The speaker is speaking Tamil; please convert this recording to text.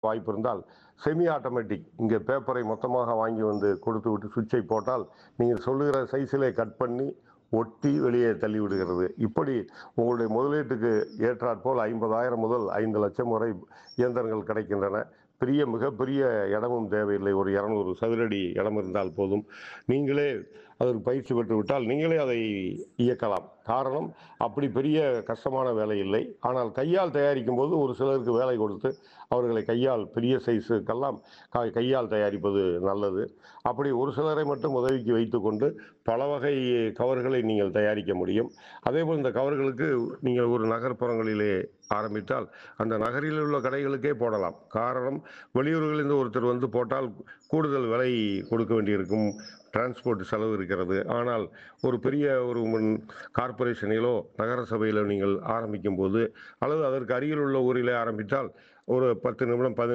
வாய்ப்பு இருந்தால் செமி ஆட்டோமேட்டிக் இங்கே பேப்பரை மொத்தமாக வாங்கி வந்து கொடுத்து விட்டு சுவிட்சை போட்டால் நீங்கள் சொல்லுகிற சைஸிலே கட் பண்ணி ஒட்டி வெளியே தள்ளி விடுகிறது இப்படி உங்களுடைய முதலீட்டுக்கு ஏற்றாற்போல் ஐம்பதாயிரம் முதல் ஐந்து லட்சம் வரை இயந்திரங்கள் கிடைக்கின்றன பெரிய மிகப்பெரிய இடமும் தேவையில்லை ஒரு இரநூறு சதுரடி இடம் இருந்தால் போதும் நீங்களே அதற்கு பயிற்சி பெற்று விட்டால் நீங்களே அதை இயக்கலாம் காரணம் அப்படி பெரிய கஷ்டமான வேலை இல்லை ஆனால் கையால் தயாரிக்கும் போது ஒரு சிலருக்கு வேலை கொடுத்து அவர்களை கையால் பெரிய சைஸுக்கெல்லாம் கை- கையால் தயாரிப்பது நல்லது அப்படி ஒரு சிலரை மட்டும் உதவிக்கு வைத்துக்கொண்டு பல வகை கவர்களை நீங்கள் தயாரிக்க முடியும் அதேபோல் இந்த கவர்களுக்கு நீங்கள் ஒரு நகர்ப்புறங்களிலே ஆரம்பித்தால் அந்த நகரில் உள்ள கடைகளுக்கே போடலாம் காரணம் வெளியூர்களிலிருந்து ஒருத்தர் வந்து போட்டால் கூடுதல் விலை கொடுக்க வேண்டியிருக்கும் டிரான்ஸ்போர்ட் செலவு இருக்கிறது ஆனால் ஒரு பெரிய ஒரு முன் கார்ப்பரேஷனிலோ நகர சபையிலோ நீங்கள் ஆரம்பிக்கும் போது அல்லது அதற்கு அருகில் உள்ள ஊரிலே ஆரம்பித்தால் ஒரு பத்து நிமிடம் பதினைந்து